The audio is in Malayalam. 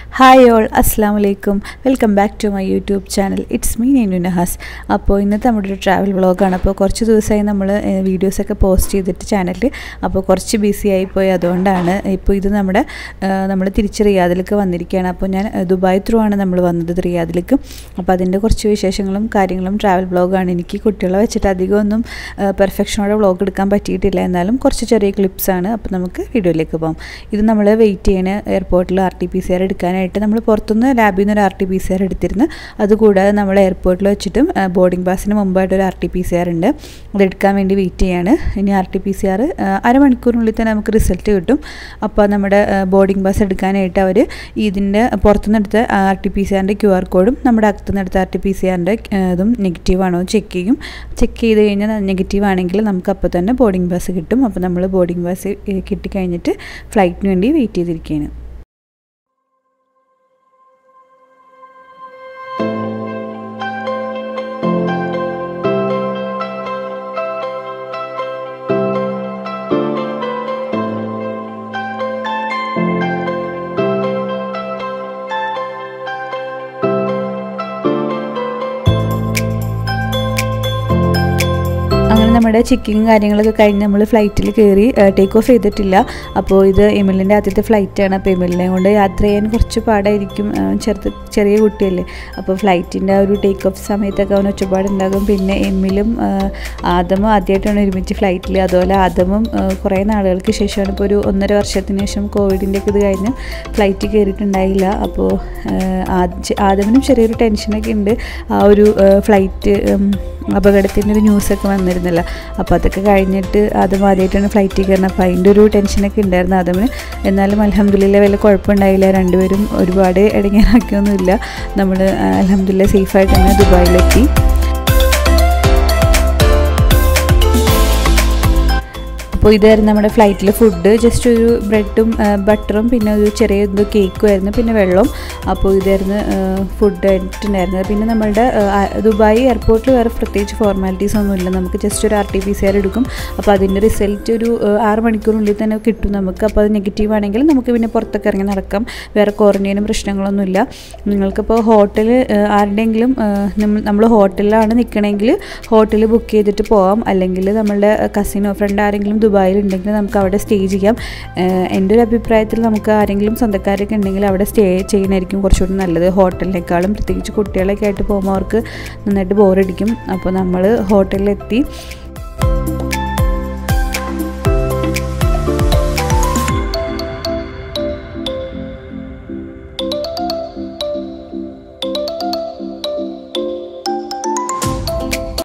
ഹായ് ഓൾ അസ്സാം വലൈക്കും welcome back to my YouTube channel it's me നെയ്നു നഹാസ് അപ്പോൾ ഇന്നത്തെ നമ്മുടെ ഒരു ട്രാവൽ വ്ളോഗാണ് അപ്പോൾ കുറച്ച് ദിവസമായി നമ്മൾ വീഡിയോസൊക്കെ പോസ്റ്റ് ചെയ്തിട്ട് ചാനലിൽ അപ്പോൾ കുറച്ച് ബിസി ആയിപ്പോയി അതുകൊണ്ടാണ് ഇപ്പോൾ ഇത് നമ്മുടെ നമ്മൾ തിരിച്ച് റിയാദിലേക്ക് വന്നിരിക്കുകയാണ് അപ്പോൾ ഞാൻ ദുബായ് ത്രൂ ആണ് നമ്മൾ വന്നത് റിയാദിലേക്ക് അപ്പോൾ അതിൻ്റെ കുറച്ച് വിശേഷങ്ങളും കാര്യങ്ങളും ട്രാവൽ വ്ളോഗാണ് എനിക്ക് കുട്ടികളെ വെച്ചിട്ട് അധികമൊന്നും പെർഫെക്ഷനോടെ വ്ളോഗ് എടുക്കാൻ പറ്റിയിട്ടില്ല എന്നാലും കുറച്ച് ചെറിയ ക്ലിപ്സാണ് അപ്പോൾ നമുക്ക് വീഡിയോയിലേക്ക് പോകാം ഇത് നമ്മൾ വെയിറ്റ് ചെയ്യണ എയർപോർട്ടിൽ R T P C R എടുക്കാനായിട്ട് നമ്മൾ പുറത്തുനിന്ന് ലാബിൽ നിന്ന് ഒരു R T P C R എടുത്തിരുന്നു അതുകൂടാതെ നമ്മൾ എയർപോർട്ടിൽ വെച്ചിട്ടും ബോർഡിംഗ് പാസിന് മുമ്പായിട്ട് ഒരു R T P C R ഉണ്ട് അതെടുക്കാൻ വേണ്ടി വെയിറ്റ് ചെയ്യാണ് ഇനി R T P C R അരമണിക്കൂറിനുള്ളിൽ തന്നെ നമുക്ക് റിസൾട്ട് കിട്ടും അപ്പോൾ നമ്മുടെ ബോർഡിംഗ് പാസ് എടുക്കാനായിട്ട് അവർ ഇതിൻ്റെ പുറത്തുനിന്ന് എടുത്ത ആർ ടി പി സി ആറിൻ്റെ ക്യു ആർ കോഡും നമ്മുടെ അകത്തുനിന്ന് എടുത്ത ആർ ടി പി സി ആറിൻ്റെ ഇതും നെഗറ്റീവ് ആണോ ചെക്ക് ചെയ്യും ചെക്ക് ചെയ്ത് കഴിഞ്ഞാൽ നെഗറ്റീവ് ആണെങ്കിൽ നമുക്ക് അപ്പോൾ തന്നെ ബോർഡിംഗ് പാസ് കിട്ടും അപ്പോൾ നമ്മൾ ബോർഡിംഗ് പാസ് കിട്ടിക്കഴിഞ്ഞിട്ട് ഫ്ലൈറ്റിന് വേണ്ടി വെയിറ്റ് ചെയ്തിരിക്കുകയാണ് അങ്ങനെ നമ്മുടെ ചെക്കിങ് കാര്യങ്ങളൊക്കെ കഴിഞ്ഞ് നമ്മൾ ഫ്ലൈറ്റിൽ കയറി ടേക്ക് ഓഫ് ചെയ്തിട്ടില്ല അപ്പോൾ ഇത് എമിലിൻ്റെ ആദ്യത്തെ ഫ്ലൈറ്റാണ് അപ്പോൾ എമിലിനെ കൊണ്ട് യാത്ര ചെയ്യാൻ കുറച്ച് പാടായിരിക്കും ചെറുത് ചെറിയ കുട്ടിയല്ലേ അപ്പോൾ ഫ്ലൈറ്റിൻ്റെ ആ ഒരു ടേക്ക് ഓഫ് സമയത്തൊക്കെ അവൻ ഒച്ചപ്പാടുണ്ടാകും പിന്നെ എമ്മിലും ആദമും ആദ്യമായിട്ടാണ് ഒരുമിച്ച് ഫ്ലൈറ്റിൽ അതുപോലെ ആദമും കുറേ നാളുകൾക്ക് ശേഷമാണ് ഇപ്പോൾ ഒരു ഒന്നര വർഷത്തിന് ശേഷം കോവിഡിൻ്റെ ഒക്കെ ഇത് കഴിഞ്ഞ് ഫ്ലൈറ്റ് കയറിയിട്ടുണ്ടായില്ല അപ്പോൾ ആദമിനും ചെറിയൊരു ടെൻഷനൊക്കെ ഉണ്ട് ആ ഒരു ഫ്ലൈറ്റ് അപകടത്തിൻ്റെ ഒരു ന്യൂസൊക്കെ വന്നിരുന്നല്ലോ അപ്പോൾ അതൊക്കെ കഴിഞ്ഞിട്ട് അതും ആദ്യമായിട്ടാണ് ഫ്ലൈറ്റിൽ കയറുന്നത് അപ്പോൾ അതിൻ്റെ ഒരു ടെൻഷനൊക്കെ ഉണ്ടായിരുന്നു അതിന് എന്നാലും അലഹമ്മദില്ല വലിയ കുഴപ്പമുണ്ടായില്ല രണ്ടുപേരും ഒരുപാട് ഇടങ്ങേറാക്കിയൊന്നുമില്ല നമ്മൾ അലഹമ്മദില്ല സേഫായിട്ട് തന്നെ ദുബായിലെത്തി അപ്പോൾ ഇതായിരുന്നു നമ്മുടെ ഫ്ലൈറ്റിൽ ഫുഡ് ജസ്റ്റ് ഒരു ബ്രെഡും ബട്ടറും പിന്നെ ഒരു ചെറിയ എന്തോ കേക്കും ആയിരുന്നു പിന്നെ വെള്ളവും അപ്പോൾ ഇതായിരുന്നു ഫുഡ് ആയിട്ടുണ്ടായിരുന്നത് പിന്നെ നമ്മളുടെ ദുബായ് എയർപോർട്ടിൽ വേറെ പ്രത്യേകിച്ച് ഫോർമാലിറ്റീസ് ഒന്നുമില്ല നമുക്ക് ജസ്റ്റ് ഒരു R T P C R എടുക്കും അപ്പോൾ അതിൻ്റെ റിസൾട്ട് ഒരു ആറ് മണിക്കൂറിനുള്ളിൽ തന്നെ കിട്ടും നമുക്ക് അപ്പോൾ അത് നെഗറ്റീവ് ആണെങ്കിൽ നമുക്ക് പിന്നെ പുറത്തൊക്കെ ഇറങ്ങി നടക്കാം വേറെ ക്വാറന്റൈനും പ്രശ്നങ്ങളൊന്നുമില്ല നിങ്ങൾക്കിപ്പോൾ ഹോട്ടൽ ആരുടെയെങ്കിലും നമ്മൾ ഹോട്ടലിലാണ് നിൽക്കണമെങ്കിൽ ഹോട്ടൽ ബുക്ക് ചെയ്തിട്ട് പോകാം അല്ലെങ്കിൽ നമ്മളുടെ കസിനോ ഫ്രണ്ട് ആരെങ്കിലും ദുബായിലുണ്ടെങ്കിൽ നമുക്ക് അവിടെ സ്റ്റേ ചെയ്യാം എൻ്റെ ഒരു അഭിപ്രായത്തിൽ നമുക്ക് ആരെങ്കിലും സ്വന്തക്കാരൊക്കെ ഉണ്ടെങ്കിൽ അവിടെ സ്റ്റേ ചെയ്യുന്നതായിരിക്കും കുറച്ചുകൂടി നല്ലത് ഹോട്ടലിനേക്കാളും പ്രത്യേകിച്ച് കുട്ടികളൊക്കെ ആയിട്ട് പോകുമ്പോൾ അവർക്ക് നന്നായിട്ട് ബോറടിക്കും അപ്പോൾ നമ്മൾ ഹോട്ടലിലെത്തി